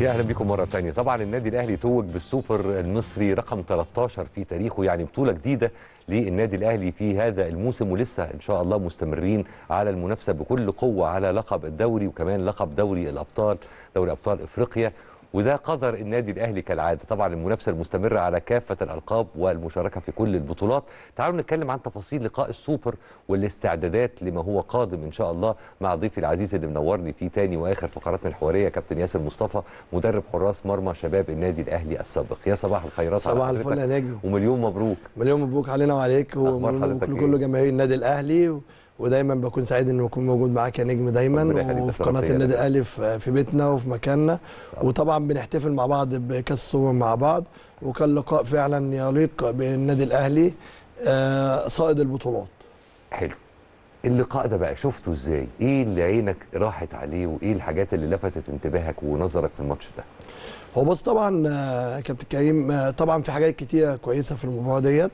يا اهلا بكم مره ثانيه طبعا النادي الاهلي توج بالسوبر المصري رقم 13 في تاريخه يعني بطوله جديده للنادي الاهلي في هذا الموسم ولسه ان شاء الله مستمرين على المنافسه بكل قوه على لقب الدوري وكمان لقب دوري الابطال دوري ابطال افريقيا وده قدر النادي الاهلي كالعاده طبعا المنافسه المستمره على كافه الالقاب والمشاركه في كل البطولات تعالوا نتكلم عن تفاصيل لقاء السوبر والاستعدادات لما هو قادم ان شاء الله مع ضيفي العزيز اللي منورني في تاني واخر فقراتنا الحواريه كابتن ياسر مصطفى مدرب حراس مرمى شباب النادي الاهلي السابق يا صباح الخيرات على صباح حضرتك الفل يا نجم ومليون مبروك مليون مبروك علينا وعليك أخبار ومليون حضرتك مبروك إيه؟ لكل جماهير النادي الاهلي و- ودايما بكون سعيد ان اكون موجود معاك يا نجم دايما ربنا يخليك، وفي ده قناه شرف ليا النادي ده. الاهلي في في بيتنا وفي مكاننا وطبعا بنحتفل مع بعض بكاس السوبر مع بعض وكان لقاء فعلا يليق بالنادي الاهلي آه، صائد البطولات حلو اللقاء ده بقى شفته ازاي ايه اللي عينك راحت عليه وايه الحاجات اللي لفتت انتباهك ونظرك في الماتش ده هو بص طبعا آه، كابتن كريم آه، طبعا في حاجات كتيره كويسه في المباراه ديت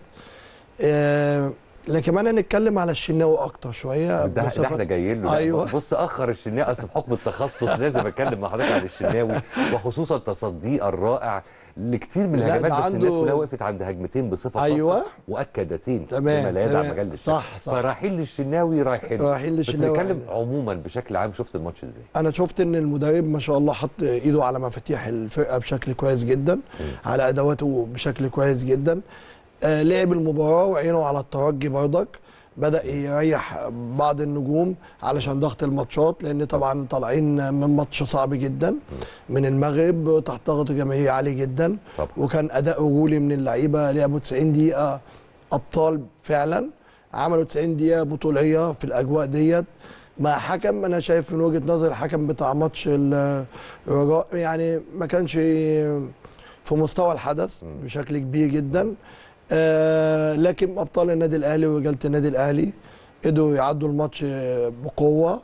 آه، لكن كمان هنتكلم على الشناوي اكتر شويه ده, ده مسافة- احنا جايين له أيوة. أيوة. بص اخر الشناوي اصل بحكم التخصص لازم اتكلم مع حضرتك عن الشناوي وخصوصا تصديه الرائع لكتير من لا، الهجمات ده بس الناس عنده- كلها وقفت عند هجمتين بصفه أيوة. خاصة واكدتين تمام، بما لا يدع تمام. مجال للشك. صح، صح. فرايحين للشناوي رايحين رايحين للشناوي بس نتكلم رايحين. عموما بشكل عام شفت الماتش ازاي انا شفت ان المدرب ما شاء الله حط ايده على مفاتيح الفرقه بشكل كويس جدا على ادواته بشكل كويس جدا آه لعب المباراه وعينه على الترجي برضك بدا يريح بعض النجوم علشان ضغط الماتشات لان طبعا طالعين من ماتش صعب جدا من المغرب تحت ضغط جماهيري عالي جدا طبعا. وكان اداء رجولي من اللعيبه لعبوا 90 دقيقه ابطال فعلا عملوا 90 دقيقه بطوليه في الاجواء ديت مع حكم انا شايف من وجهه نظري الحكم بتاع ماتش ال- الرجاء يعني ما كانش في مستوى الحدث بشكل كبير جدا آه لكن ابطال النادي الاهلي ورجاله النادي الاهلي قدروا يعدوا الماتش بقوه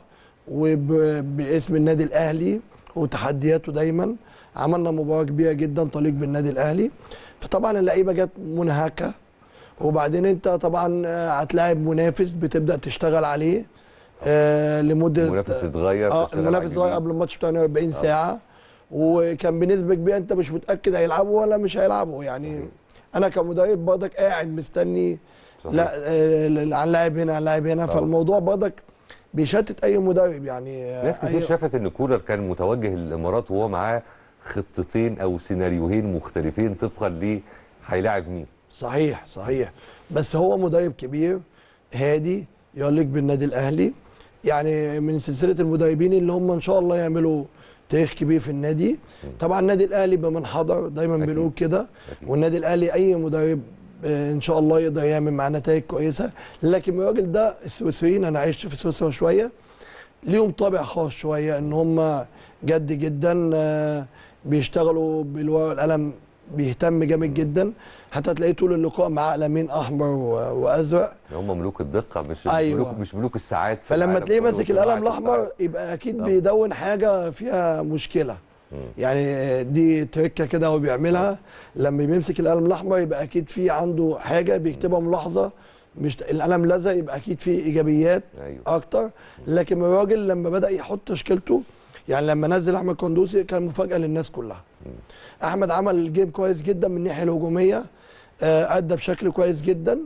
وباسم النادي الاهلي وتحدياته دايما عملنا مباراه كبيره جدا تليق بالنادي الاهلي فطبعا اللعيبه جت منهكه وبعدين انت طبعا آه، هتلاعب منافس بتبدا تشتغل عليه آه لمده المنافس اتغير اه تشتغل على المنافس اتغير الجديد. قبل الماتش بتاع 40 ساعه وكان بنسبه كبيره انت مش متاكد هيلعبوا ولا مش هيلعبوا يعني انا كمدرب برضك قاعد مستني صحيح. لا آه، عن لاعب هنا عن لاعب هنا طبعا. فالموضوع برضك بيشتت اي مدرب يعني آه، ناس كتير أي- شافت ان كولر كان متوجه للامارات وهو معاه خطتين او سيناريوهين مختلفين طبقا ل هيلاعب مين صحيح صحيح بس هو مدرب كبير هادي يليق بالنادي الاهلي يعني من سلسله المدربين اللي هم ان شاء الله يعملوا تاريخ كبير في النادي طبعا النادي الاهلي بمن حضر دايما أكيد. بنقول كده أكيد. والنادي الاهلي اي مدرب آه، ان شاء الله يقدر يعمل معاه نتائج كويسه لكن الراجل ده السويسريين انا عشت في سويسرا شويه ليهم طابع خاص شويه ان هم جد جدا آه، بيشتغلوا بالورقه والقلم بيهتم جامد جدا حتى تلاقيه طول اللقاء معاه قلمين احمر و- وازرق هم ملوك الدقه مش أيوة. ملوك مش ملوك الساعات في فلما العالم تلاقيه كله ماسك وصناعة القلم الاحمر الساعات. يبقى اكيد آه. بيدون حاجه فيها مشكله يعني دي تركه كده هو بيعملها لما بيمسك القلم الاحمر يبقى اكيد في عنده حاجه بيكتبها ملاحظه مش القلم لزق يبقى اكيد في ايجابيات أيوة. اكتر لكن الراجل لما بدا يحط تشكيلته يعني لما نزل احمد قندوسي كان مفاجاه للناس كلها احمد عمل جيم كويس جدا من الناحيه الهجوميه آه، ادى بشكل كويس جدا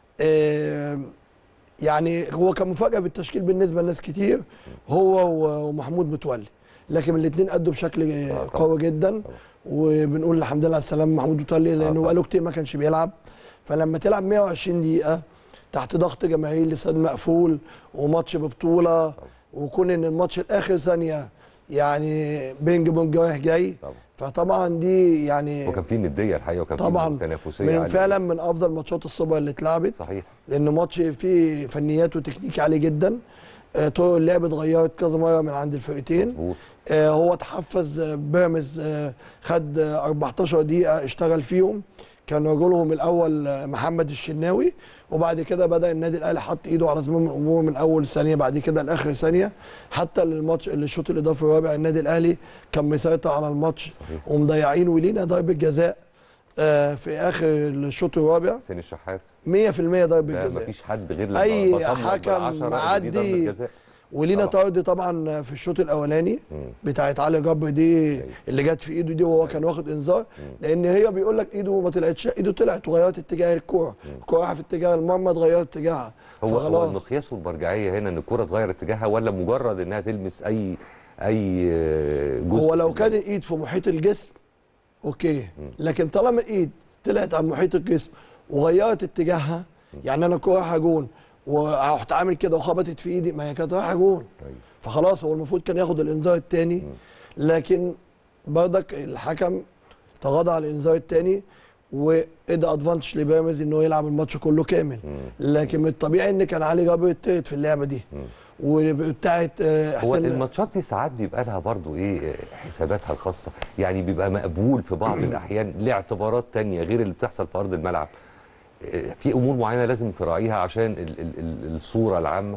آه، يعني هو كان مفاجاه بالتشكيل بالنسبه لناس كتير هو و- ومحمود متولي لكن الاثنين ادوا بشكل آه، طبعا. قوي جدا وبنقول الحمد لله على السلامه محمود متولي لانه طبعا. بقاله كتير ما كانش بيلعب فلما تلعب 120 دقيقه تحت ضغط جماهير لسان مقفول وماتش ببطوله وكون ان الماتش الاخر ثانيه يعني بينج بونج رايح جاي طبعا فطبعا دي يعني وكان في نديه الحقيقه وكان طبعا في تنافسيه من عالية. فعلا من افضل ماتشات السوبر اللي اتلعبت صحيح لان ماتش فيه فنيات وتكنيك عالي جدا آه، طرق اللعب اتغيرت كذا مره من عند الفرقتين مظبوط آه، هو تحفز آه، بيراميدز آه، خد آه، 14 دقيقه اشتغل فيهم كان رجلهم الاول آه، محمد الشناوي وبعد كده بدا النادي الاهلي حط ايده على زمام الامور من اول ثانيه بعد كده لاخر ثانيه حتى الماتش الشوط الاضافي الرابع النادي الاهلي كان مسيطر على الماتش صحيح. ومضيعين ولينا ضربه جزاء آه، في اخر الشوط الرابع 100% حسين الشحات ضربه ده جزاء مفيش حد غير لما أي بصمم حكم بالعشرة إن دي ضربة معدي جزاء. ولينا طبعاً. طرد طبعا في الشوط الاولاني بتاعت علي جبر دي اللي جت في ايده دي وهو كان واخد انذار لان هي بيقول لك ايده ما طلعتش ايده طلعت وغيرت اتجاه الكوره الكوره رايحه في اتجاه المرمى اتغيرت اتجاهها هو هو فخلاص. المقياس والمرجعيه هنا ان الكره اتغير اتجاهها ولا مجرد انها تلمس اي اي آه، جزء هو لو في كان الايد في محيط الجسم اوكي لكن طالما الايد طلعت عن محيط الجسم وغيرت اتجاهها يعني انا كوره رايحه جون ورحت عامل كده وخبطت في ايدي ما هي كانت رايحه جون أيوة. فخلاص هو المفروض كان ياخد الانذار الثاني لكن برضك الحكم تغاضى على الانذار الثاني وادى ادفانتج لبيراميدز ان هو يلعب الماتش كله كامل لكن من الطبيعي ان كان علي جابر يطرد في اللعبه دي وبتاعت آه، هو حسين الماتشات دي ساعات بيبقى لها برضو ايه آه، حساباتها الخاصه يعني بيبقى مقبول في بعض الاحيان لاعتبارات تانية غير اللي بتحصل في ارض الملعب آه، في امور معينه لازم تراعيها عشان ال ال ال الصوره العامه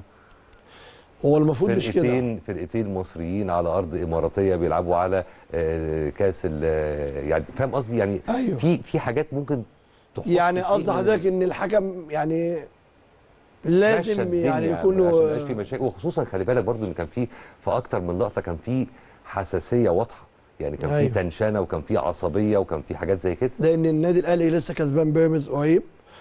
هو المفروض مش كده فرقتين فرقتين مصريين على ارض اماراتيه بيلعبوا على آه، كاس ال- آه، يعني فاهم قصدي يعني أيوه. في في حاجات ممكن تحط يعني شيء قصد من- حضرتك ان الحكم يعني ماشية لازم الدنيا يعني عشان يكون ما يبقاش في مشاكل وخصوصا خلي بالك برضو ان كان في في اكتر من لقطه كان في حساسيه واضحه يعني كان أيوه. في تنشنه وكان في عصبيه وكان في حاجات زي كده لان النادي الاهلي لسه كسبان بيراميدز قريب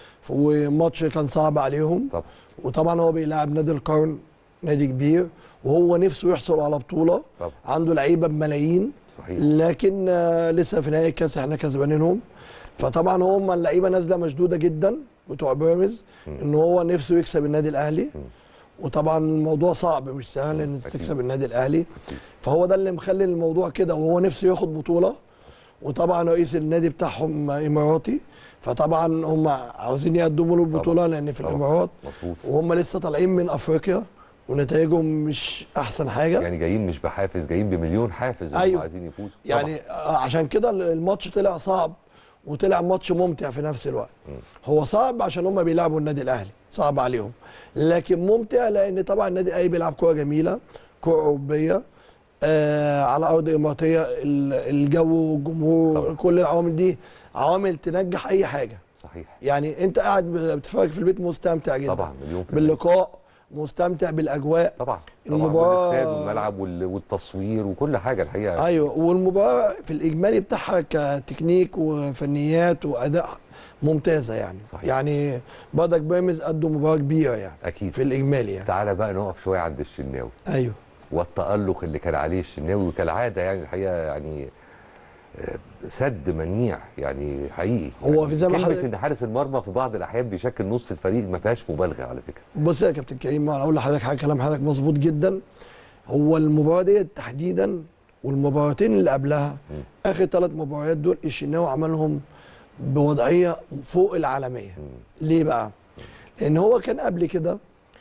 وماتش كان صعب عليهم طب وطبعا هو بيلعب نادي القرن نادي كبير وهو نفسه يحصل على بطوله طب عنده لعيبه بملايين صحيح لكن آه، لسه في نهائي الكاس احنا كسبانينهم فطبعا هم اللعيبه نازله مشدوده جدا بتوع بيراميدز ان هو نفسه يكسب النادي الاهلي وطبعا الموضوع صعب مش سهل ان انت أكيد. تكسب النادي الاهلي أكيد. فهو ده اللي مخلي الموضوع كده وهو نفسه ياخد بطوله وطبعا رئيس النادي بتاعهم اماراتي فطبعا هم عاوزين يقدموا له البطوله لان في طبعاً. الامارات مظبوط وهم لسه طالعين من افريقيا ونتائجهم مش احسن حاجه يعني جايين مش بحافز جايين بمليون حافز هم أيوه. عايزين يفوزوا يعني آه، عشان كده الماتش طلع صعب وطلع ماتش ممتع في نفس الوقت هو صعب عشان هم بيلعبوا النادي الاهلي صعب عليهم لكن ممتع لان طبعا النادي الاهلي بيلعب كوره جميله كوره اوروبيه آه على ارض اماراتيه ال- الجو والجمهور طبعا. كل العوامل دي عوامل تنجح اي حاجه صحيح يعني انت قاعد بتتفرج في البيت مستمتع جدا طبعا مليون في المية. باللقاء مستمتع بالاجواء طبعا طبعا المباراة- والاستاد والملعب وال- والتصوير وكل حاجه الحقيقه ايوه والمباراه في الاجمالي بتاعها كتكنيك وفنيات واداء ممتازه يعني صحيح. يعني برضك بيراميدز قدوا مباراه كبيره يعني اكيد في الاجمالي يعني تعالى بقى نقف شويه عند الشناوي ايوه والتألق اللي كان عليه الشناوي كالعاده يعني الحقيقه يعني آه، سد منيع يعني حقيقي هو يعني في زي ما كلمه حضرتك- ان حارس المرمى في بعض الاحيان بيشكل نص الفريق ما فيهاش مبالغه على فكره بص يا كابتن كريم انا اقول لحضرتك حاجه كلام حضرتك مظبوط جدا هو المباراه ديت تحديدا والمباراتين اللي قبلها اخر ثلاث مباريات دول الشناوي عملهم بوضعيه فوق العالميه ليه بقى؟ لان هو كان قبل كده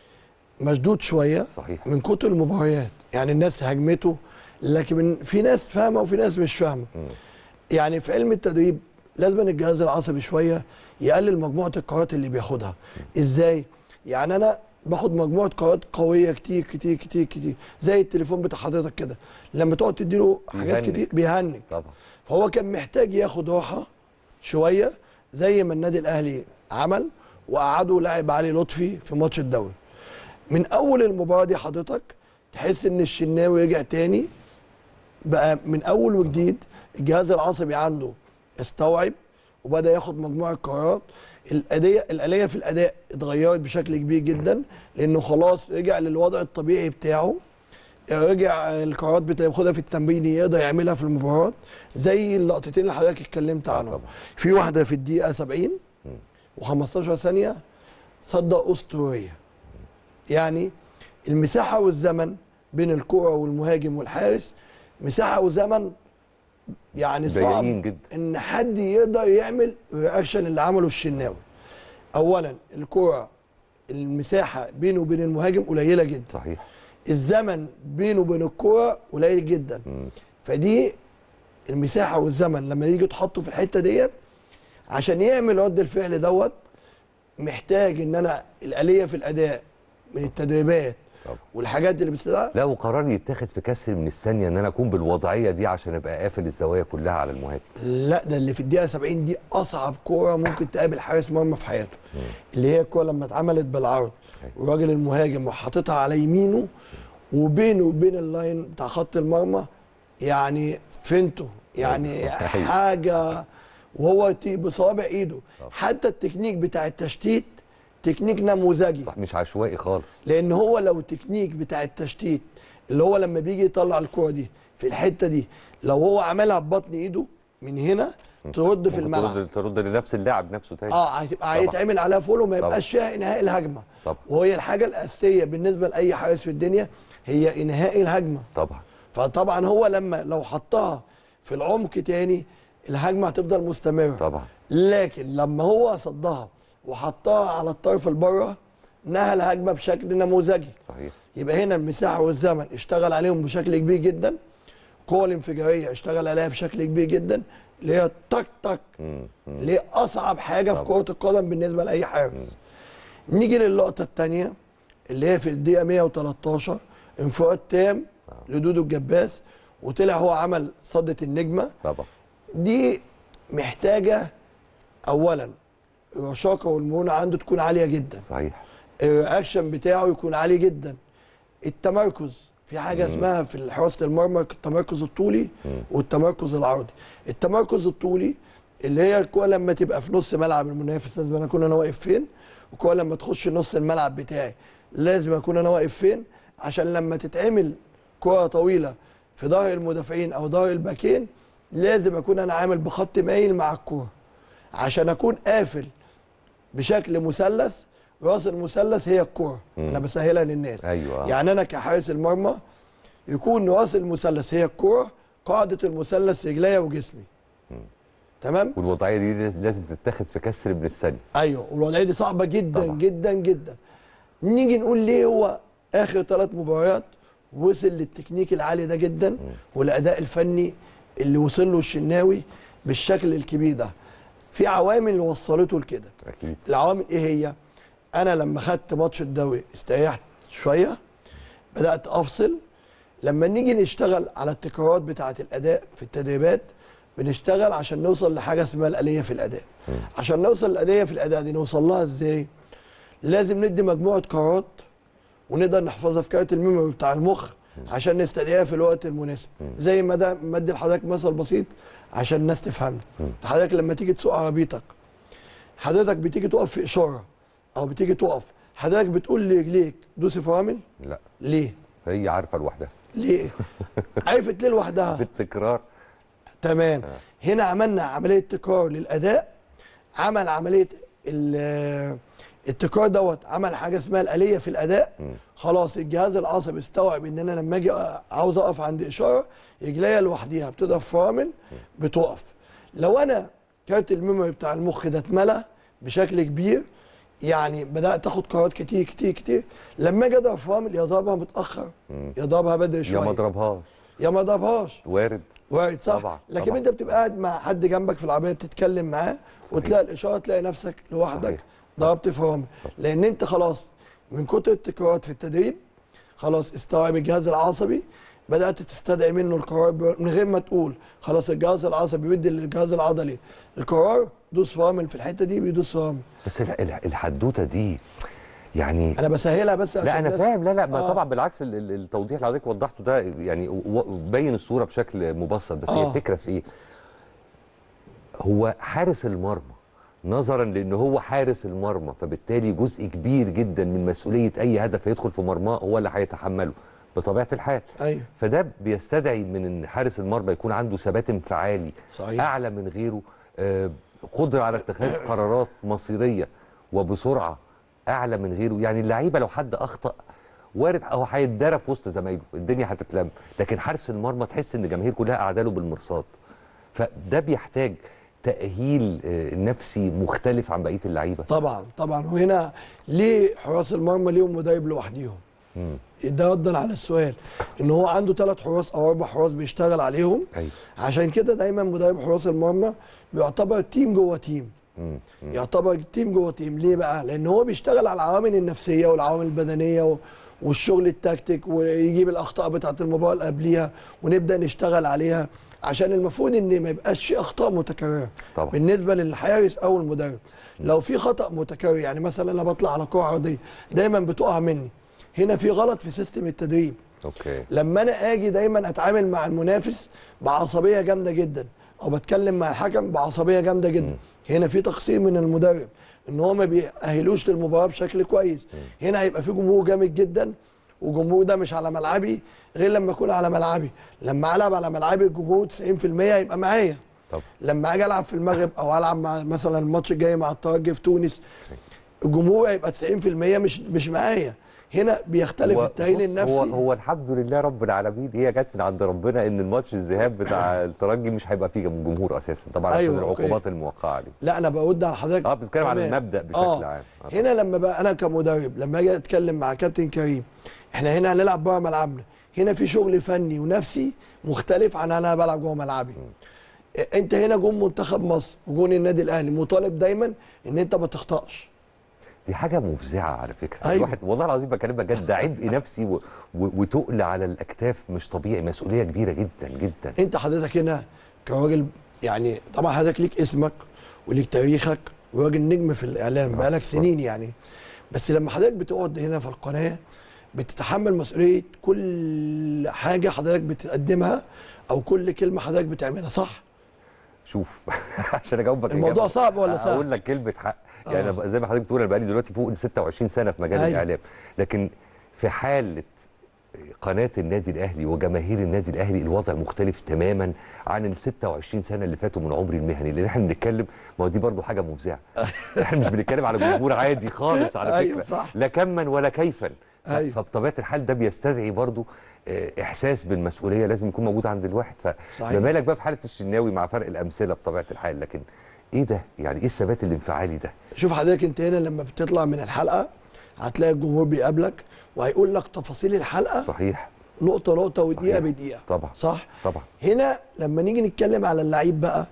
مشدود شويه صحيح من كتر المباريات يعني الناس هاجمته لكن من في ناس فاهمه وفي ناس مش فاهمه يعني في علم التدريب لازم الجهاز العصبي شويه يقلل مجموعه القرارات اللي بياخدها ازاي يعني انا باخد مجموعه قرارات قويه كتير كتير كتير كتير زي التليفون بتاع حضرتك كده لما تقعد تديله حاجات بيهنج. كتير بيهنج طبعا فهو كان محتاج ياخد راحه شويه زي ما النادي الاهلي عمل وقعدوا لاعب علي لطفي في ماتش الدوري من اول المباراه دي حضرتك تحس ان الشناوي رجع تاني بقى من اول وجديد الجهاز العصبي عنده استوعب وبدا ياخد مجموعه قرارات الاداء الاليه في الاداء اتغيرت بشكل كبير جدا لانه خلاص رجع للوضع الطبيعي بتاعه رجع القرارات بتاخدها في التمرين يقدر يعملها في المباراه زي اللقطتين اللي حضرتك اتكلمت آه عنهم طبعا. في واحده في الدقيقه 70 و15 ثانيه صدق اسطوريه يعني المساحه والزمن بين الكره والمهاجم والحارس مساحه وزمن يعني صعب ضيقين جدا. ان حد يقدر يعمل الرياكشن اللي عمله الشناوي اولا الكره المساحه بينه وبين المهاجم قليله جدا صحيح الزمن بينه وبين الكره قليل جدا مم. فدي المساحه والزمن لما يجي تحطه في الحته ديت عشان يعمل رد الفعل دوت محتاج ان انا الاليه في الاداء من التدريبات طبعا. والحاجات اللي بتستدعى لا وقرار يتاخد في كسر من الثانيه ان انا اكون بالوضعيه دي عشان ابقى قافل الزوايا كلها على المهاجم لا ده اللي في الدقيقه 70 دي اصعب كوره ممكن تقابل حارس مرمى في حياته اللي هي الكوره لما اتعملت بالعرض والراجل المهاجم وحاططها على يمينه وبينه وبين اللاين بتاع خط المرمى يعني فينته يعني أيوة. حاجه وهو يطيق بصوابع ايده حتى التكنيك بتاع التشتيت تكنيك نموذجي صح مش عشوائي خالص لان هو لو التكنيك بتاع التشتيت اللي هو لما بيجي يطلع الكرة دي في الحته دي لو هو عملها ببطن ايده من هنا ترد في ممكن الملعب ترد, ترد لنفس اللاعب نفسه تاني اه هتبقى طبعا. هيتعمل عليها فولو ما طبعا. يبقاش فيها انهاء الهجمه طبعا. وهي الحاجه الاساسيه بالنسبه لاي حارس في الدنيا هي انهاء الهجمه طبعا فطبعا هو لما لو حطها في العمق تاني الهجمه هتفضل مستمره طبعا لكن لما هو صدها وحطها على الطرف البره نهى الهجمه بشكل نموذجي صحيح يبقى هنا المساحه والزمن اشتغل عليهم بشكل كبير جدا القوه الانفجاريه اشتغل عليها بشكل كبير جدا اللي هي تك تك مم. مم. اللي هي اصعب حاجه في طبعا. كره القدم بالنسبه لاي حارس نيجي للقطه الثانيه اللي هي في الدقيقه 113 انفراد تام لدودو الجباس وطلع هو عمل صده النجمه طبعا دي محتاجه اولا الرشاقه والمرونه عنده تكون عاليه جدا صحيح الرياكشن بتاعه يكون عالي جدا التمركز في حاجه اسمها في حراسه المرمى التمركز الطولي والتمركز العرضي التمركز الطولي اللي هي الكوره لما تبقى في نص ملعب المنافس لازم انا اكون انا واقف فين والكوره لما تخش نص الملعب بتاعي لازم اكون انا واقف فين عشان لما تتعمل كره طويله في ظهر المدافعين او ظهر الباكين لازم اكون انا عامل بخط مايل مع الكوره عشان اكون قافل بشكل مثلث راس المثلث هي الكوره انا بسهلها للناس أيوة. يعني انا كحارس المرمى يكون راس المثلث هي الكوره قاعده المثلث رجليا وجسمي تمام والوضعيه دي لازم تتاخد في كسر من الثانيه ايوه والوضعيه دي صعبه جدا طبعا. طبعا. جدا جدا نيجي نقول ليه هو اخر ثلاث مباريات وصل للتكنيك العالي ده جدا والاداء الفني اللي وصل له الشناوي بالشكل الكبير ده في عوامل وصلته لكده اكيد العوامل ايه هي انا لما خدت ماتش الدوري استريحت شويه بدات افصل لما نيجي نشتغل على التكرارات بتاعه الاداء في التدريبات بنشتغل عشان نوصل لحاجه اسمها الاليه في الاداء عشان نوصل للاليه في الاداء دي نوصل لها ازاي لازم ندي مجموعه قرارات ونقدر نحفظها في كارت الميموري بتاع المخ عشان نستدعيها في الوقت المناسب زي ما ده مدي لحضرتك مثل بسيط عشان الناس تفهمنا حضرتك لما تيجي تسوق عربيتك حضرتك بتيجي تقف في اشاره او بتيجي تقف حضرتك بتقول لرجليك دوسي فرامل لا ليه هي عارفه لوحدها ليه عرفت ليه لوحدها بالتكرار تمام هنا عملنا عمليه تكرار للاداء عمل عمليه ال- التكرار دوت عمل حاجه اسمها الاليه في الاداء خلاص الجهاز العصبي استوعب ان انا لما اجي عاوز اقف عند اشاره رجليا لوحديها بتضرب فرامل بتقف لو انا كارت الميموري بتاع المخ ده اتملى بشكل كبير يعني بدات اخد قرارات كتير كتير كتير لما اجي اضرب فرامل يا ضربها متاخر يا ضربها بدري يا شويه ما اضربهاش يا ما ضربهاش وارد وارد صح طبعا، لكن طبعا. انت بتبقى قاعد مع حد جنبك في العربيه بتتكلم معاه وتلاقي الاشاره تلاقي نفسك لوحدك صحيح. ضربت فرامل لان انت خلاص من كتر التكرارات في التدريب خلاص استوعب الجهاز العصبي بدات تستدعي منه القرار ب- من غير ما تقول خلاص الجهاز العصبي بيدي للجهاز العضلي القرار دوس فرامل في الحته دي بيدوس فرامل بس ال- ال- الحدوته دي يعني انا بسهلها بس لا عشان انا الناس- فاهم لا لا ما آه. طبعا بالعكس ال- ال- التوضيح اللي حضرتك وضحته ده يعني و- بين الصوره بشكل مبسط بس هي آه. الفكره في ايه؟ هو حارس المرمى نظرا لان هو حارس المرمى فبالتالي جزء كبير جدا من مسؤوليه اي هدف هيدخل في مرماه هو اللي هيتحمله بطبيعه الحال ايوه فده بيستدعي من ان حارس المرمى يكون عنده ثبات انفعالي صحيح. اعلى من غيره آه، قدره على اتخاذ قرارات مصيريه وبسرعه اعلى من غيره يعني اللعيبه لو حد اخطا وارد او هيتدرى في وسط زمايله الدنيا هتتلم لكن حارس المرمى تحس ان الجماهير كلها قاعده له بالمرصاد فده بيحتاج تاهيل آه، نفسي مختلف عن بقيه اللعيبه طبعا طبعا وهنا ليه حراس المرمى ليهم مدرب لوحديهم ده ردا على السؤال ان هو عنده ثلاث حراس او اربع حراس بيشتغل عليهم ايوه عشان كده دايما مدرب حراس المرمى بيعتبر تيم جوه تيم مم. يعتبر تيم جوه تيم ليه بقى لان هو بيشتغل على العوامل النفسيه والعوامل البدنيه و- والشغل التكتيك ويجيب الاخطاء بتاعه المباراه اللي قبليها ونبدا نشتغل عليها عشان المفروض ان ما يبقاش في اخطاء متكرره طبعا. بالنسبه للحارس او المدرب لو في خطا متكرر يعني مثلا انا بطلع على كره عرضيه دايما بتقع مني هنا في غلط في سيستم التدريب اوكي لما انا اجي دايما اتعامل مع المنافس بعصبيه جامده جدا او بتكلم مع الحكم بعصبيه جامده جدا هنا في تقصير من المدرب ان هو ما بيأهلوش للمباراه بشكل كويس هنا هيبقى في جمهور جامد جدا والجمهور ده مش على ملعبي غير لما يكون على ملعبي لما العب على ملعبي الجمهور 90% هيبقى معايا طب لما اجي العب في المغرب او العب مع مثلا الماتش الجاي مع الترجي في تونس الجمهور هيبقى 90% مش مش معايا هنا بيختلف هو- التأهيل بص، النفسي هو هو الحمد لله رب العالمين هي جت من عند ربنا ان الماتش الذهاب بتاع الترجي مش هيبقى فيه جمهور اساسا طبعا أيوة، عشان أوكي. العقوبات الموقعه عليه لا انا برد على حضرتك اه بنتكلم على تمام. المبدا بشكل آه. عام آه. هنا لما بقى انا كمدرب لما اجي اتكلم مع كابتن كريم احنا هنا هنلعب بره ملعبنا هنا في شغل فني ونفسي مختلف عن انا بلعب جوه ملعبي إيه، انت هنا جون منتخب مصر وجون النادي الاهلي مطالب دايما ان انت ما تخطاش دي حاجه مفزعه على فكره أيوة. الواحد والله العظيم بكلمك جد ده عبء نفسي و... و... وتقل على الاكتاف مش طبيعي مسؤوليه كبيره جدا جدا انت حضرتك هنا كراجل يعني طبعا حضرتك ليك اسمك وليك تاريخك وراجل نجم في الاعلام بقالك سنين يعني بس لما حضرتك بتقعد هنا في القناه بتتحمل مسؤوليه كل حاجه حضرتك بتقدمها او كل كلمه حضرتك بتعملها صح شوف عشان اجاوبك الموضوع إجابة- صعب ولا سهل؟ هقول لك كلمه حق يعني آه. أنا زي ما حضرتك بتقول انا بقالي دلوقتي فوق ال 26 سنه في مجال أيوة. الاعلام لكن في حاله قناه النادي الاهلي وجماهير النادي الاهلي الوضع مختلف تماما عن ال 26 سنه اللي فاتوا من عمري المهني لان احنا بنتكلم ما هو دي برضو حاجه مفزعه احنا مش بنتكلم على جمهور عادي خالص على فكره أيوة صح. لا كما ولا كيفا ف- أيوة. فبطبيعه الحال ده بيستدعي برضو آه، احساس بالمسؤوليه لازم يكون موجود عند الواحد صحيح. فما بالك بقى في حاله الشناوي مع فرق الامثله بطبيعه الحال لكن ايه ده يعني ايه الثبات الانفعالي ده شوف حضرتك انت هنا لما بتطلع من الحلقه هتلاقي الجمهور بيقابلك وهيقول لك تفاصيل الحلقه صحيح نقطه نقطه ودقيقه صحيح. بدقيقه طبعا صح طبعا هنا لما نيجي نتكلم على اللعيب بقى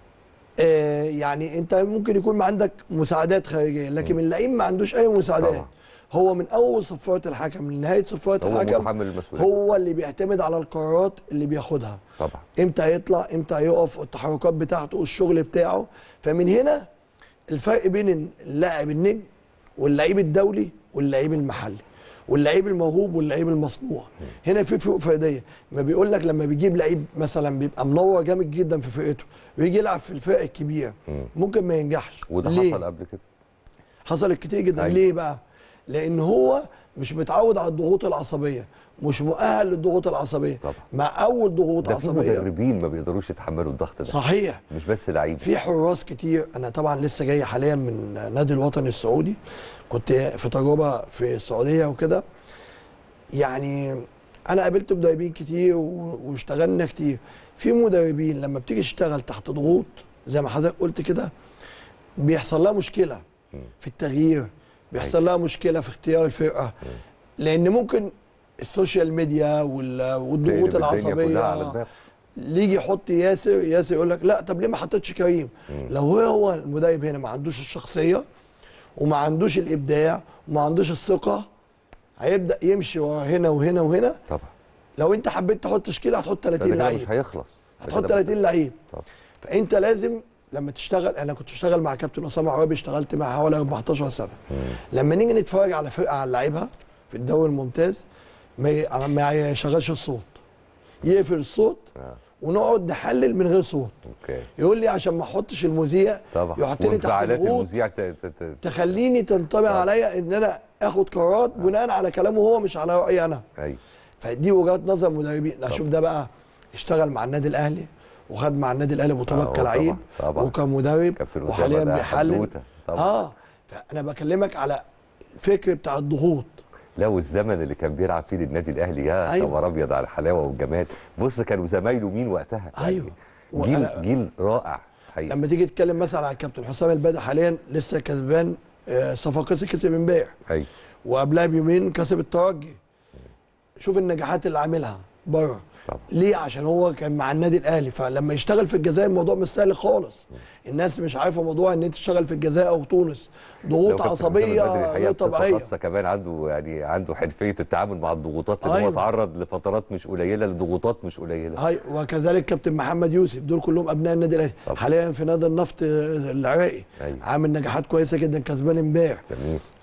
آه يعني انت ممكن يكون عندك مساعدات خارجيه لكن اللعيب ما عندوش اي مساعدات طبعا. هو من اول صفاره الحكم لنهايه صفاره هو الحكم متحمل المسؤوليه هو اللي بيعتمد على القرارات اللي بياخدها طبعا امتى هيطلع امتى هيقف التحركات بتاعته والشغل بتاعه فمن هنا الفرق بين اللاعب النجم واللعيب الدولي واللعيب المحلي واللعيب الموهوب واللعيب المصنوع هنا في فروق فرديه ما بيقول لك لما بيجيب لعيب مثلا بيبقى منور جامد جدا في فرقته ويجي يلعب في الفرق الكبيره مم. ممكن ما ينجحش وده ليه؟ حصل قبل كده حصلت كتير جدا أيوة. ليه بقى لان هو مش متعود على الضغوط العصبيه مش مؤهل للضغوط العصبيه طبعا. مع اول ضغوط ده في عصبيه مدربين ما بيقدروش يتحملوا الضغط ده صحيح مش بس لعيبه في حراس كتير انا طبعا لسه جاي حاليا من نادي الوطني السعودي كنت في تجربه في السعوديه وكده يعني انا قابلت مدربين كتير و- واشتغلنا كتير في مدربين لما بتيجي تشتغل تحت ضغوط زي ما حضرتك قلت كده بيحصل لها مشكله في التغيير بيحصل لها مشكله في اختيار الفرقه لان ممكن السوشيال ميديا وال- والضغوط تقلب الدنيا كلها على العصبيه دماغه. اللي يجي يحط ياسر ياسر يقول لك لا طب ليه ما حطيتش كريم لو هو هو المدرب هنا ما عندوش الشخصيه وما عندوش الابداع وما عندوش الثقه هيبدا يمشي ورا هنا وهنا وهنا طبعا لو انت حبيت تحط تشكيله هتحط ده 30 كده مش لعيب هيخلص ده هتحط كده 30 لعيب طبعا فانت لازم لما تشتغل انا كنت بشتغل مع كابتن اسامه عرابي اشتغلت معاه حوالي 14 سنه لما نيجي نتفرج على فرقه على لعيبها في الدوري الممتاز ما ي- ما يشغلش الصوت يقفل الصوت آه. ونقعد نحلل من غير صوت اوكي يقول لي عشان ما احطش المذيع طبعا يحطني تحت وانفعالات ضغوط المذيع ت- ت- ت- تخليني تنطبع عليا ان انا اخد قرارات بناء على كلامه هو مش على رايي انا ايوه فدي وجهات نظر مدربين لا شوف ده بقى اشتغل مع النادي الاهلي وخد مع النادي الاهلي آه، بطولات هو كلاعب طبعا، طبعا. وكمدرب كابتن أسامة وحاليا ده بيحلل حدوتة، طبعا. اه فانا بكلمك على الفكر بتاع الضغوط لو الزمن اللي كان بيلعب فيه للنادي الاهلي يا أيوة. خبر ابيض على الحلاوه والجمال بص كانوا زمايله مين وقتها يعني أيوة. جيل وأنا- جيل رائع حقيقي لما تيجي تتكلم مثلا عن الكابتن حسام البدري حاليا لسه كسبان آه، صفاقسي كسب امبارح ايوه وقبلها بيومين كسب الترجي شوف النجاحات اللي عاملها بره طبعا. ليه عشان هو كان مع النادي الاهلي فلما يشتغل في الجزائر الموضوع مش سهل خالص الناس مش عارفه موضوع ان انت تشتغل في الجزائر او تونس لو ضغوط كابتن حسام البدري عصبيه الحقيقة غير بصفة طبيعيه خاصة كمان عنده يعني عنده حرفيه التعامل مع الضغوطات لان أيوة. هو تعرض لفترات مش قليله لضغوطات مش قليله هاي وكذلك كابتن محمد يوسف دول كلهم ابناء النادي الاهلي طبعا. حاليا في نادي النفط العراقي أيوة. عامل نجاحات كويسه جدا كسبان امبارح جميل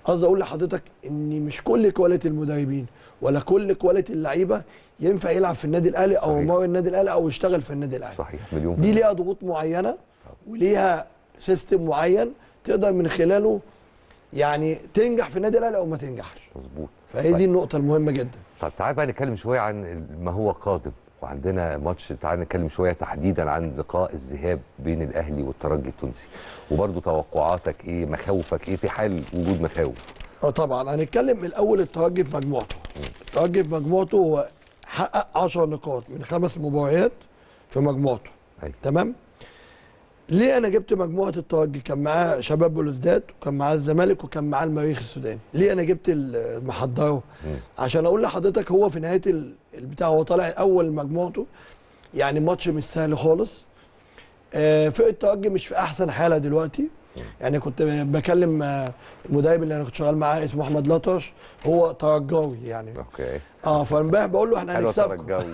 قصدي اقول لحضرتك ان مش كل كواليتي المدربين ولا كل كواليتي اللعيبه ينفع يلعب في النادي الاهلي او صحيح. يمر النادي الاهلي او يشتغل في النادي الاهلي صحيح مليون في دي المية. ليها ضغوط معينه وليها سيستم معين تقدر من خلاله يعني تنجح في النادي الاهلي او ما تنجحش مظبوط فهي طيب. دي النقطه المهمه جدا طب تعال بقى نتكلم شويه عن ما هو قادم وعندنا ماتش تعال نتكلم شويه تحديدا عن لقاء الذهاب بين الاهلي والترجي التونسي وبرضه توقعاتك ايه مخاوفك ايه في حال وجود مخاوف اه طبعا هنتكلم الاول الترجي في مجموعته الترجي في مجموعته هو حقق 10 نقاط من خمس مباريات في مجموعته أيوة. تمام ليه انا جبت مجموعه الترجي كان معاه شباب بلوزداد وكان معاه الزمالك وكان معاه المريخ السوداني ليه انا جبت المحضره عشان اقول لحضرتك هو في نهايه ال- البتاع هو طالع اول مجموعته يعني ماتش مش سهل خالص آه، فرقه الترجي مش في احسن حاله دلوقتي يعني كنت بكلم آه، المدرب اللي انا كنت شغال معاه اسمه احمد لطش هو ترجاوي يعني اوكي اه فامبارح بقول له احنا حلوه هنكسبكم ترجاوي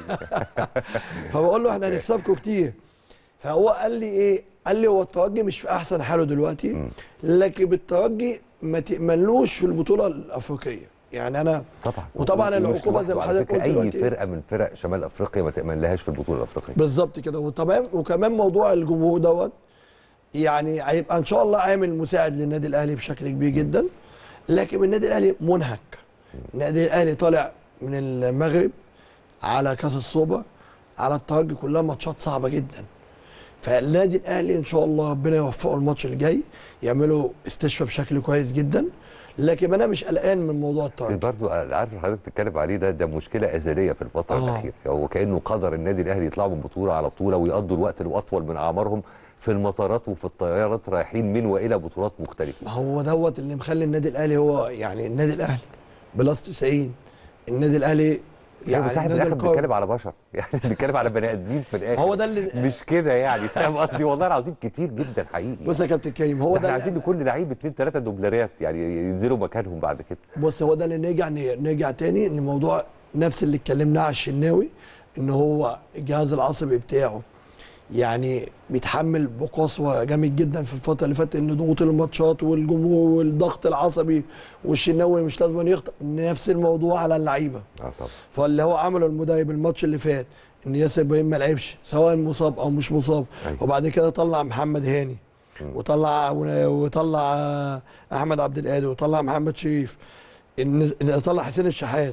فبقول له احنا هنكسبكم كتير فهو قال لي ايه قال لي هو الترجي مش في احسن حاله دلوقتي لكن بالترجي ما تامنلوش في البطوله الافريقيه يعني انا طبعا وطبعا ومش العقوبه زي ما لوحده. على حضرتك فكرة قلت اي دلوقتي فرقه من فرق شمال افريقيا ما تامن لهاش في البطوله الافريقيه بالظبط كده وتمام وكمان موضوع الجمهور دوت يعني هيبقى ان شاء الله عامل مساعد للنادي الاهلي بشكل كبير جدا لكن النادي الاهلي منهك النادي الاهلي طالع من المغرب على كاس السوبر على الترجي كلها ماتشات صعبه جدا فالنادي الاهلي ان شاء الله ربنا يوفقه الماتش اللي جاي يعملوا استشفاء بشكل كويس جدا لكن انا مش قلقان من موضوع الترجي برضه عارف اللي حضرتك بتتكلم عليه ده ده مشكله ازليه في الفتره آه. الاخيره هو كانه قدر النادي الاهلي يطلعوا من بطوله على بطوله ويقضوا الوقت الاطول من اعمارهم في المطارات وفي الطيارات رايحين من والى بطولات مختلفه ما هو دوت اللي مخلي النادي الاهلي هو يعني النادي الاهلي بلس 90 النادي الاهلي يعني يعني بس احنا في النادي الاخر القوي. بنتكلم على بشر يعني بنتكلم على بني ادمين في الاخر هو ده اللي مش كده يعني فاهم قصدي والله العظيم كتير جدا حقيقي بص يا كابتن كريم هو هو ده احنا اللي- عايزين لكل لعيب اثنين ثلاثه دوبلرات يعني ينزلوا مكانهم بعد كده بص هو ده اللي نرجع نرجع تاني لموضوع نفس اللي اتكلمناه على الشناوي ان هو الجهاز العصبي بتاعه يعني بيتحمل بقسوه جامد جدا في الفتره اللي فاتت ان ضغوط الماتشات والجمهور والضغط العصبي والشناوي مش لازم يخطئ نفس الموضوع على اللعيبه اه طبعا فاللي هو عمله المدرب الماتش اللي فات ان ياسر ابراهيم ما لعبش سواء مصاب او مش مصاب أيوة. وبعد كده طلع محمد هاني وطلع وطلع آه، احمد عبد القادر وطلع محمد شريف إن إن طلع حسين الشحات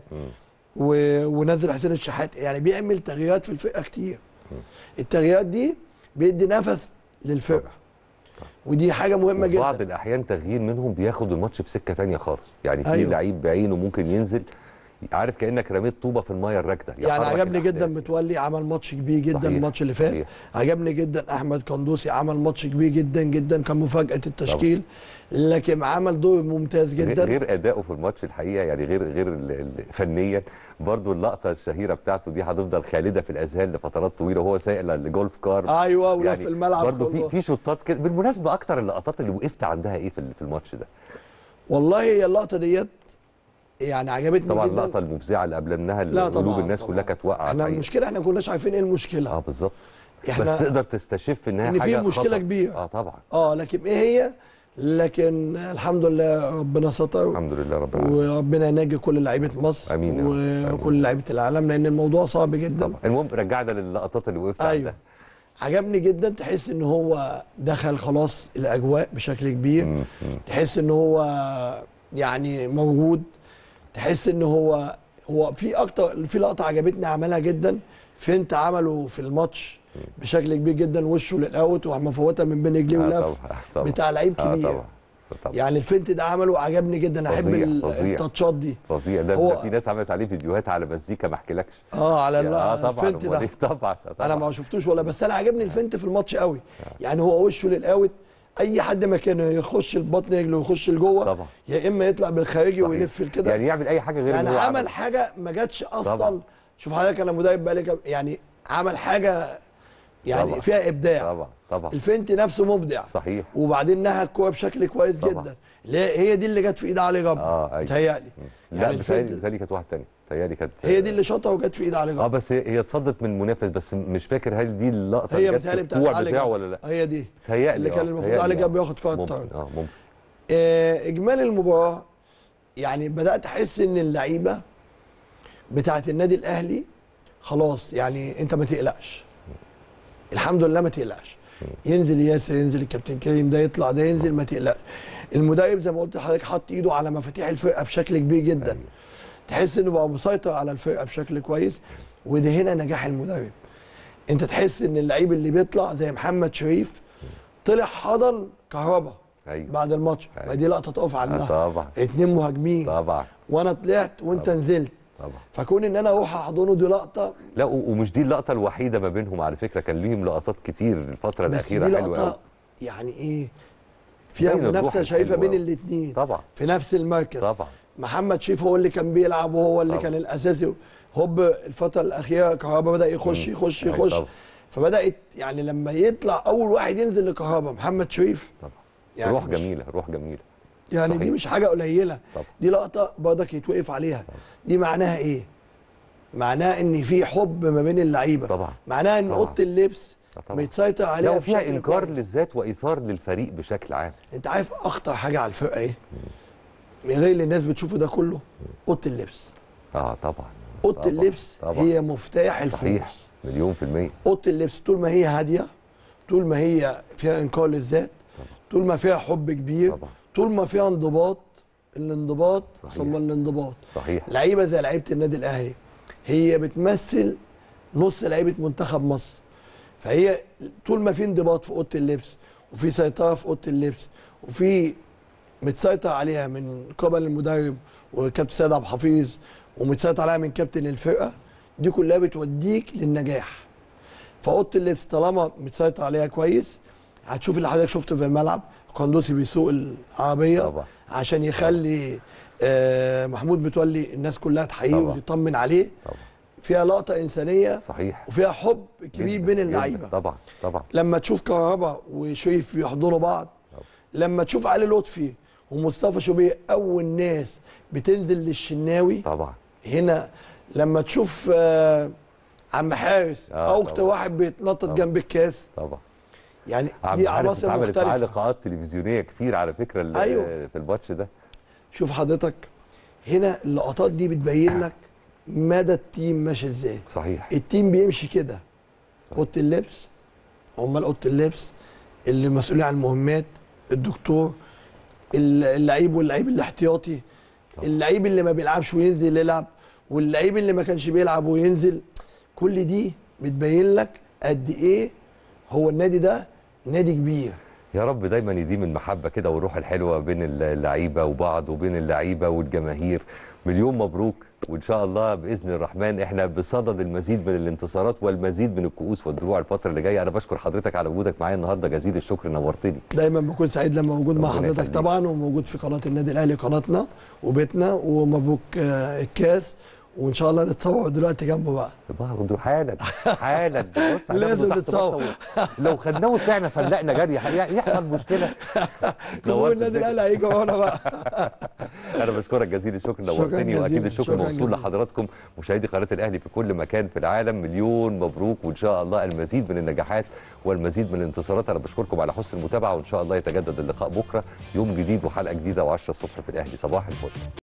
و- ونزل حسين الشحات يعني بيعمل تغييرات في الفرقه كتير التغييرات دي بيدي نفس للفرقه ودي حاجه مهمه وفي بعض جدا الاحيان تغيير منهم بياخد الماتش في سكه تانية خالص يعني في أيوة. لعيب بعينه ممكن ينزل عارف كانك رميت طوبه في الميه الراكده يعني يحرك عجبني جدا الأحداث. متولي عمل ماتش كبير جدا صحيح، الماتش اللي فات صحيح. عجبني جدا احمد قندوسي عمل ماتش كبير جدا جدا كان مفاجاه التشكيل لكن عمل دور ممتاز غير- جدا غير اداؤه في الماتش الحقيقه يعني غير غير ال- ال- فنيا برضو اللقطه الشهيره بتاعته دي هتفضل خالده في الاذهان لفترات طويله وهو سايق الجولف كار ايوه ولف في الملعب برضو في كله. في شوطات كده بالمناسبه اكتر اللقطات اللي وقفت عندها ايه في ال- في الماتش ده والله هي اللقطه ديت يعني عجبتني طبعا جدا اللقطه المفزعه اللي قبلناها لا قلوب طبعا الناس طبعا. كلها كانت واقعه احنا الحقيقة. المشكله احنا كناش عارفين ايه المشكله اه بالظبط احنا بس تقدر تستشف انها إن في حاجه مشكلة خطأ. كبيرة. اه طبعا اه لكن ايه هي لكن الحمد لله ربنا ستر الحمد لله رب العالمين وربنا ينجي كل لعيبه مصر آمين يا رب. آمين. وكل لعيبه العالم لان الموضوع صعب جدا طبعا المهم رجعنا للقطات اللي وقفت ايوه عندها عجبني جدا تحس ان هو دخل خلاص الاجواء بشكل كبير مم، مم. تحس ان هو يعني موجود تحس ان هو هو في اكتر في لقطه عجبتني عملها جدا فينت عمله في الماتش بشكل كبير جدا وشه للاوت وراح مفوتها من بين رجليه آه ولف طبعا طبعا بتاع لعيب آه كبير طبعا طبعا يعني الفينت ده عمله عجبني جدا احب فظيع، ال- فظيع. التاتشات دي فظيع ده, هو- ده في ناس عملت عليه فيديوهات على مزيكا ما احكيلكش اه على ال- اه طبعا الفينت أمال ده إيه؟ طبعا طبعا انا ما شفتوش ولا بس انا عجبني الفنت في الماتش قوي يعني هو وشه للاوت اي حد مكانه يخش البطن رجله ويخش لجوه طبعا. يا اما يطلع بالخارجي صحيح. ويلف كده يعني يعمل اي حاجه غير يعني اللي هو عمل عمله. حاجه ما جاتش اصلا طبعا. شوف حضرتك انا مدرب بقالي كام- يعني عمل حاجه يعني طبعا. فيها ابداع طبعا طبعا الفنت نفسه مبدع صحيح وبعدين نهى الكوره بشكل كويس طبعا. جدا اللي هي هي دي اللي جت في ايد علي جبر اه ايوه متهيألي لا يعني بتهيألي الفنت بتهيألي كانت واحده ثانيه بتهيألي كانت هي دي اللي شاطها وجت في ايد علي اه جبر بس هي هي اتصدت من منافس بس مش فاكر هل دي اللقطه هي اللي جت في بتهيألي بتاعت الكوع علي بتاعه جبر ولا لا هي دي بتهيألي اللي كان آه، المفروض بتهيألي علي آه. جاب ياخد فيها ممكن الطرد. اه ممكن آه، اجمالي المباراه يعني بدات احس ان اللعيبه بتاعه النادي الاهلي خلاص يعني انت ما تقلقش الحمد لله ما تقلقش ينزل ياسر ينزل الكابتن كريم ده يطلع ده ينزل ما تقلقش المدرب زي ما قلت لحضرتك حط ايده على مفاتيح الفرقه بشكل كبير جدا أيوة. تحس انه بقى مسيطر على الفرقه بشكل كويس وده هنا نجاح المدرب انت تحس ان اللعيب اللي بيطلع زي محمد شريف طلع حضن كهربا ايوه بعد الماتش أيوة. ما دي لقطه تقف آه عندها طبعا اتنين مهاجمين طبعا وانا طلعت وانت طبعا. نزلت طبعا فكون ان انا اروح احضنه دي لقطه لا و- ومش دي اللقطه الوحيده ما بينهم على فكره كان ليهم لقطات كتير الفتره بس الاخيره دي حلوه قوي لقطه يعني ايه فيها باين الروح منافسه شايفه الحلوة بين أوي. الاثنين طبعا في نفس المركز طبعا محمد شريف هو اللي كان بيلعب وهو اللي طبعا. كان الاساسي هوب الفتره الاخيره كهربا بدا يخش مم. يخش أيوة يخش طبعا. فبدات يعني لما يطلع اول واحد ينزل لكهربا محمد شريف طبعا يعني روح مش- جميله روح جميله يعني صحيح. دي مش حاجه قليله طبعا دي لقطه برضك يتوقف عليها دي معناها ايه معناها ان في حب ما بين اللعيبه طبعا معناها ان طبعا. اوضه اللبس آه طبعا بيتسيطر لا عليها وفيها بشكل انكار كويس. للذات وايثار للفريق بشكل عام انت عارف اخطر حاجه على الفرقه ايه من غير اللي الناس بتشوفه ده كله اوضه اللبس اه طبعا اوضه طبعاً. اللبس طبعا هي مفتاح صحيح الفوز مليون في المية اوضه اللبس طول ما هي هاديه طول ما هي فيها انكار للذات طول ما فيها حب كبير طبعا طول ما فيها انضباط الانضباط صحيح. ثم الانضباط صحيح لعيبه زي لعيبه النادي الاهلي هي بتمثل نص لعيبه منتخب مصر فهي طول ما في انضباط في اوضه اللبس وفي سيطره في اوضه اللبس وفي متسيطر عليها من قبل المدرب وكابتن سيد عبد الحفيظ ومتسيطر عليها من كابتن الفرقه دي كلها بتوديك للنجاح فاوضه اللبس طالما متسيطر عليها كويس هتشوف اللي حضرتك شفته في الملعب قندوسي بيسوق العربيه طبعا عشان يخلي آه محمود متولي الناس كلها تحييه طبعا. وتطمن عليه طبعا فيها لقطه انسانيه صحيح وفيها حب كبير جداً، بين جداً. اللعيبه طبعا طبعا لما تشوف كهربا وشريف يحضنوا بعض طبعا. لما تشوف علي لطفي ومصطفى شوبير اول ناس بتنزل للشناوي طبعا هنا لما تشوف آه عم حارس آه، اكتر طبعا. واحد بيتنطط طبعا. جنب الكاس طبعا يعني عم دي عارف عناصر اتعملت معاه مختلفه لقاءات تلفزيونيه كتير على فكره ال- أيوه. في الماتش ده شوف حضرتك هنا اللقطات دي بتبين لك مدى التيم ماشي ازاي صحيح التيم بيمشي كده اوضه اللبس عمال اوضه اللبس اللي مسؤولين عن المهمات الدكتور اللعيب واللعيب الاحتياطي طبعا. اللعيب اللي ما بيلعبش وينزل يلعب واللعيب اللي ما كانش بيلعب وينزل كل دي بتبين لك قد ايه هو النادي ده نادي كبير يا رب دايما يديم المحبه كده والروح الحلوه بين اللعيبه وبعض وبين اللعيبه والجماهير مليون مبروك وان شاء الله باذن الرحمن احنا بصدد المزيد من الانتصارات والمزيد من الكؤوس والدروع الفتره اللي جايه انا بشكر حضرتك على وجودك معايا النهارده جزيل الشكر نورتني دايما بكون سعيد لما موجود مع ربنا حضرتك يخليك. طبعا وموجود في قناه النادي الاهلي قناتنا وبيتنا ومبروك آه، الكاس وان شاء الله نتصور دلوقتي جنبه بقى باخده حالا حالا بص هناخده لازم تحت نتصور. بطنه. لو خدناه وطلعنا فلقنا جري يحصل مشكله جمهور نورت النادي الدنيا. الاهلي هيجي ورانا بقى انا بشكرك جزيل الشكر شكراً نورتني واكيد جزيلاً، الشكر شكراً موصول جزيلاً. لحضراتكم مشاهدي قناه الاهلي في كل مكان في العالم مليون مبروك وان شاء الله المزيد من النجاحات والمزيد من الانتصارات انا بشكركم على حسن المتابعه وان شاء الله يتجدد اللقاء بكره يوم جديد وحلقه جديده و10 الصبح في الاهلي صباح الفل